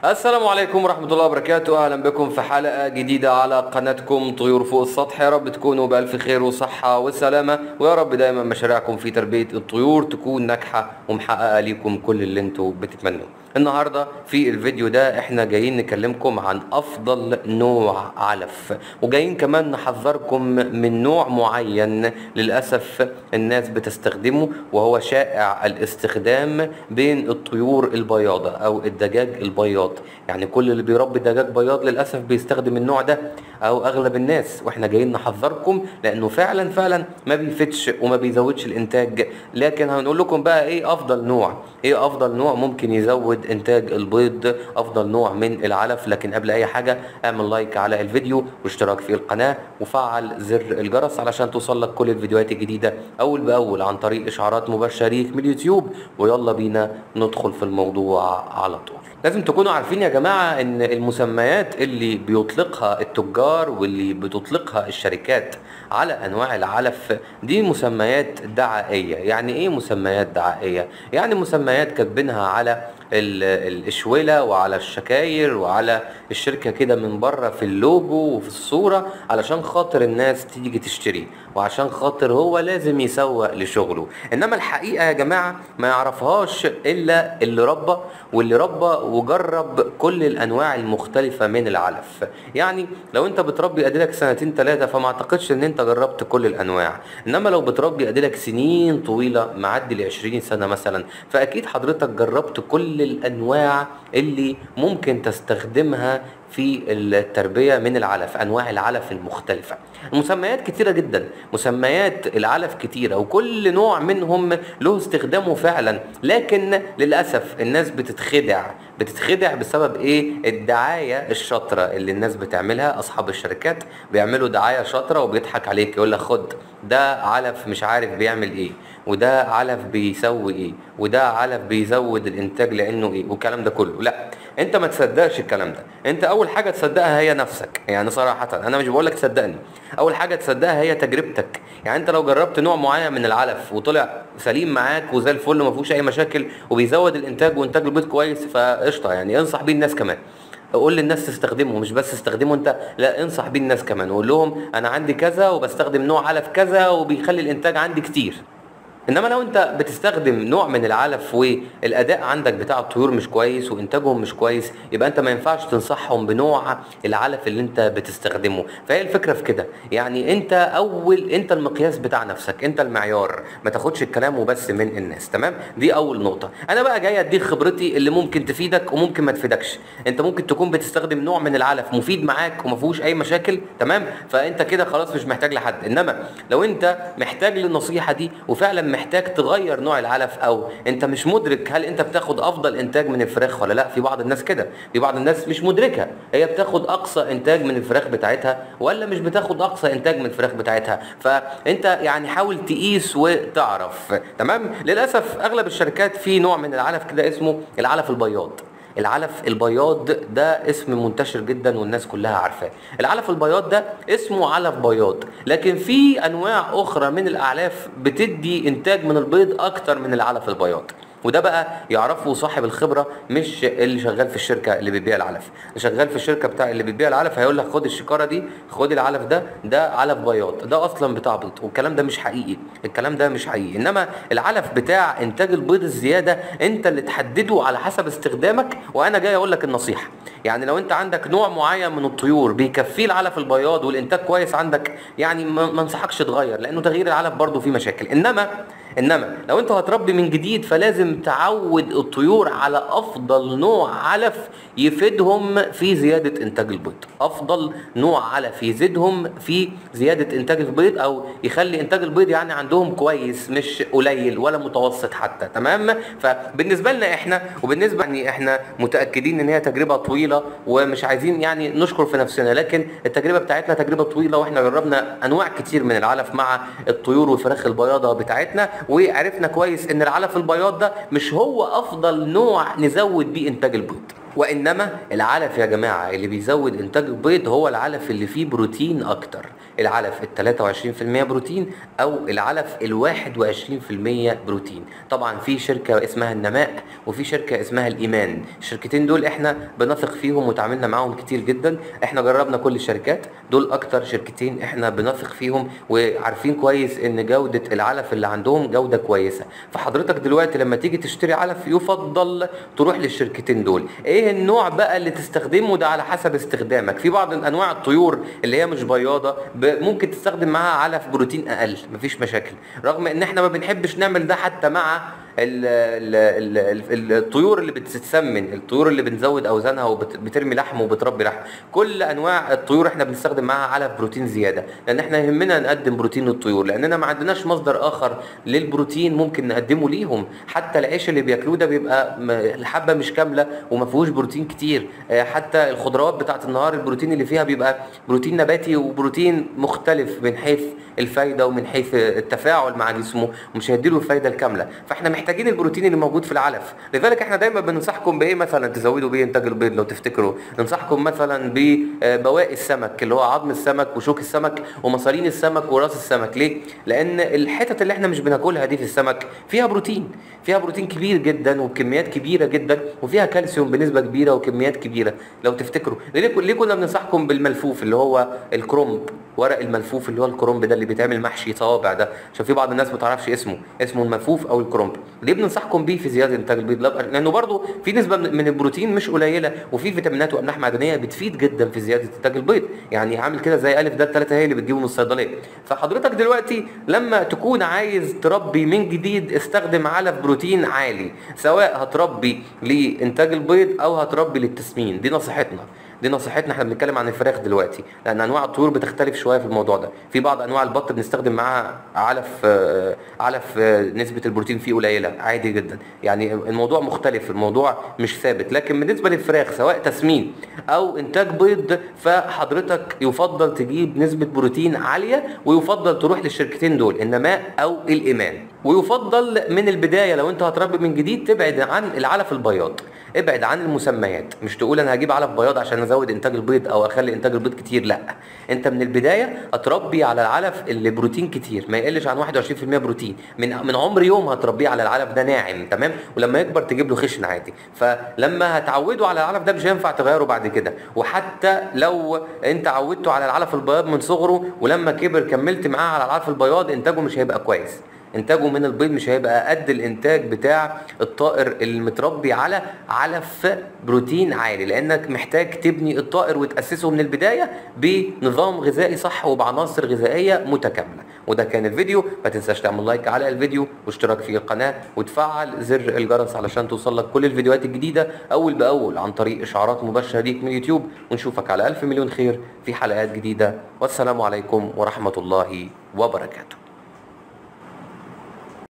السلام عليكم ورحمة الله وبركاته أهلا بكم في حلقة جديدة على قناتكم طيور فوق السطح يا رب تكونوا بألف خير وصحة وسلامة ويا رب دايما مشاريعكم في تربية الطيور تكون ناجحة ومحققة ليكم كل اللي انتوا بتتمنوه النهاردة في الفيديو ده احنا جايين نكلمكم عن افضل نوع علف وجايين كمان نحذركم من نوع معين للأسف الناس بتستخدمه وهو شائع الاستخدام بين الطيور البياضة او الدجاج البياض يعني كل اللي بيربي دجاج بياض للأسف بيستخدم النوع ده او اغلب الناس واحنا جايين نحذركم لانه فعلا فعلا ما بيفتش وما بيزودش الانتاج لكن هنقول لكم بقى ايه افضل نوع ايه افضل نوع ممكن يزود انتاج البيض افضل نوع من العلف لكن قبل اي حاجه اعمل لايك على الفيديو واشتراك في القناه وفعل زر الجرس علشان توصل لك كل الفيديوهات الجديده اول باول عن طريق اشعارات مباشره ليك من اليوتيوب ويلا بينا ندخل في الموضوع على طول لازم تكونوا عارفين يا جماعه ان المسميات اللي بيطلقها التجار واللي بتطلقها الشركات على انواع العلف دي مسميات دعائيه يعني ايه مسميات دعائيه يعني مسميات كاتبينها على الاشوله وعلى الشكاير وعلى الشركه كده من بره في اللوجو وفي الصوره علشان خاطر الناس تيجي تشتري وعشان خاطر هو لازم يسوق لشغله انما الحقيقه يا جماعه ما يعرفهاش الا اللي ربى واللي ربى وجرب كل الانواع المختلفه من العلف يعني لو انت بتربي اديلك سنتين ثلاثه فما اعتقدش ان انت جربت كل الانواع انما لو بتربي اديلك سنين طويله معدي ل 20 سنه مثلا فاكيد حضرتك جربت كل الانواع اللي ممكن تستخدمها في التربية من العلف أنواع العلف المختلفة مسميات كتيرة جدا مسميات العلف كتيرة وكل نوع منهم له استخدامه فعلا لكن للأسف الناس بتتخدع بتتخدع بسبب ايه الدعاية الشاطرة اللي الناس بتعملها أصحاب الشركات بيعملوا دعاية شاطرة وبيضحك عليك يقول لك خد ده علف مش عارف بيعمل ايه وده علف بيسوي ايه وده علف بيزود الانتاج لانه ايه والكلام ده كله لا انت ما تصدقش الكلام ده انت اول حاجه تصدقها هي نفسك يعني صراحه انا مش بقول لك صدقني اول حاجه تصدقها هي تجربتك يعني انت لو جربت نوع معين من العلف وطلع سليم معاك وزي الفل ما فيهوش اي مشاكل وبيزود الانتاج وانتاج البيض كويس فقشطه يعني انصح بيه الناس كمان قول للناس تستخدمه مش بس استخدمه انت لا انصح بيه الناس كمان وقول لهم انا عندي كذا وبستخدم نوع علف كذا وبيخلي الانتاج عندي كتير انما لو انت بتستخدم نوع من العلف والاداء عندك بتاع الطيور مش كويس وانتاجهم مش كويس يبقى انت ما ينفعش تنصحهم بنوع العلف اللي انت بتستخدمه فهي الفكره في كده يعني انت اول انت المقياس بتاع نفسك انت المعيار ما تاخدش الكلام وبس من الناس تمام دي اول نقطه انا بقى جاي اديك خبرتي اللي ممكن تفيدك وممكن ما تفيدكش انت ممكن تكون بتستخدم نوع من العلف مفيد معاك وما فيهوش اي مشاكل تمام فانت كده خلاص مش محتاج لحد انما لو انت محتاج للنصيحه دي وفعلا محتاج تغير نوع العلف او انت مش مدرك هل انت بتاخد افضل انتاج من الفراخ ولا لا في بعض الناس كده في بعض الناس مش مدركه هي بتاخد اقصى انتاج من الفراخ بتاعتها ولا مش بتاخد اقصى انتاج من الفراخ بتاعتها فانت يعني حاول تقيس وتعرف تمام للاسف اغلب الشركات في نوع من العلف كده اسمه العلف البياض العلف البياض ده اسم منتشر جدا والناس كلها عارفاه العلف البياض ده اسمه علف بياض لكن في انواع اخرى من الاعلاف بتدي انتاج من البيض اكتر من العلف البياض وده بقى يعرفه صاحب الخبره مش اللي شغال في الشركه اللي بتبيع العلف اللي شغال في الشركه بتاع اللي بتبيع العلف هيقول لك خد الشكاره دي خد العلف ده ده علف بياض ده اصلا بتاع بيض والكلام ده مش حقيقي الكلام ده مش حقيقي انما العلف بتاع انتاج البيض الزياده انت اللي تحدده على حسب استخدامك وانا جاي اقول لك النصيحه يعني لو انت عندك نوع معين من الطيور بيكفيه العلف البياض والانتاج كويس عندك يعني ما انصحكش تغير لانه تغيير العلف برضه فيه مشاكل انما انما لو انت هتربي من جديد فلازم تعود الطيور على افضل نوع علف يفيدهم في زياده انتاج البيض افضل نوع علف يزيدهم في زياده انتاج البيض او يخلي انتاج البيض يعني عندهم كويس مش قليل ولا متوسط حتى تمام فبالنسبه لنا احنا وبالنسبه يعني احنا متاكدين ان هي تجربه طويله ومش عايزين يعني نشكر في نفسنا لكن التجربه بتاعتنا تجربه طويله واحنا جربنا انواع كتير من العلف مع الطيور والفراخ البياضه بتاعتنا وعرفنا كويس ان العلف البياض ده مش هو افضل نوع نزود بيه انتاج البيض وانما العلف يا جماعه اللي بيزود انتاج البيض هو العلف اللي فيه بروتين اكتر العلف ال 23% بروتين او العلف ال 21% بروتين طبعا في شركه اسمها النماء وفي شركه اسمها الايمان الشركتين دول احنا بنثق فيهم وتعاملنا معاهم كتير جدا احنا جربنا كل الشركات دول اكتر شركتين احنا بنثق فيهم وعارفين كويس ان جوده العلف اللي عندهم جوده كويسه فحضرتك دلوقتي لما تيجي تشتري علف يفضل تروح للشركتين دول ايه النوع بقى اللي تستخدمه ده على حسب استخدامك في بعض انواع الطيور اللي هي مش بياضه ممكن تستخدم معاها علف بروتين اقل مفيش مشاكل رغم ان احنا ما بنحبش نعمل ده حتى مع ال ال ال الطيور اللي بتتسمن الطيور اللي بنزود اوزانها وبترمي لحم وبتربي لحم كل انواع الطيور احنا بنستخدم معاها علف بروتين زياده لان احنا يهمنا نقدم بروتين للطيور لاننا ما عندناش مصدر اخر للبروتين ممكن نقدمه ليهم حتى العيش اللي بياكلوه ده بيبقى الحبه مش كامله وما فيهوش بروتين كتير حتى الخضروات بتاعه النهار البروتين اللي فيها بيبقى بروتين نباتي وبروتين مختلف من حيث الفايده ومن حيث التفاعل مع جسمه ومش هيديله الفايده الكامله فاحنا محتاجين البروتين اللي موجود في العلف لذلك احنا دايما بننصحكم بايه مثلا تزودوا بيه انتاج البيض لو تفتكروا ننصحكم مثلا ببواقي السمك اللي هو عظم السمك وشوك السمك ومصارين السمك وراس السمك ليه لان الحتت اللي احنا مش بناكلها دي في السمك فيها بروتين فيها بروتين كبير جدا وبكميات كبيره جدا وفيها كالسيوم بنسبه كبيره وكميات كبيره لو تفتكروا ليه كنا بننصحكم بالملفوف اللي هو الكرومب ورق الملفوف اللي هو الكرومب ده اللي بيتعمل محشي صوابع ده عشان في بعض الناس ما تعرفش اسمه اسمه الملفوف او الكرومب ليه بننصحكم بيه في زياده انتاج البيض لانه برضه في نسبه من البروتين مش قليله وفي فيتامينات واملاح معدنيه بتفيد جدا في زياده انتاج البيض يعني عامل كده زي الف ده الثلاثه هي اللي بتجيبه من الصيدليه فحضرتك دلوقتي لما تكون عايز تربي من جديد استخدم علف بروتين عالي سواء هتربي لانتاج البيض او هتربي للتسمين دي نصيحتنا دي نصيحتنا احنا بنتكلم عن الفراخ دلوقتي لان انواع الطيور بتختلف شويه في الموضوع ده في بعض انواع البط بنستخدم معاها علف علف نسبه البروتين فيه قليله عادي جدا يعني الموضوع مختلف الموضوع مش ثابت لكن بالنسبه للفراخ سواء تسمين او انتاج بيض فحضرتك يفضل تجيب نسبه بروتين عاليه ويفضل تروح للشركتين دول النماء او الايمان ويفضل من البدايه لو انت هتربي من جديد تبعد عن العلف البياض ابعد عن المسميات مش تقول انا هجيب علف بياض عشان ازود انتاج البيض او اخلي انتاج البيض كتير لا انت من البدايه هتربي على العلف اللي بروتين كتير ما يقلش عن 21% بروتين من من عمر يوم هتربيه على العلف ده ناعم تمام ولما يكبر تجيب له خشن عادي فلما هتعوده على العلف ده مش هينفع تغيره بعد كده وحتى لو انت عودته على العلف البياض من صغره ولما كبر كملت معاه على العلف البياض انتاجه مش هيبقى كويس انتاجه من البيض مش هيبقى قد الانتاج بتاع الطائر المتربي على علف بروتين عالي لانك محتاج تبني الطائر وتاسسه من البدايه بنظام غذائي صح وبعناصر غذائيه متكامله وده كان الفيديو ما تنساش تعمل لايك على الفيديو واشتراك في القناه وتفعل زر الجرس علشان توصلك كل الفيديوهات الجديده اول باول عن طريق اشعارات مباشره ليك من يوتيوب ونشوفك على الف مليون خير في حلقات جديده والسلام عليكم ورحمه الله وبركاته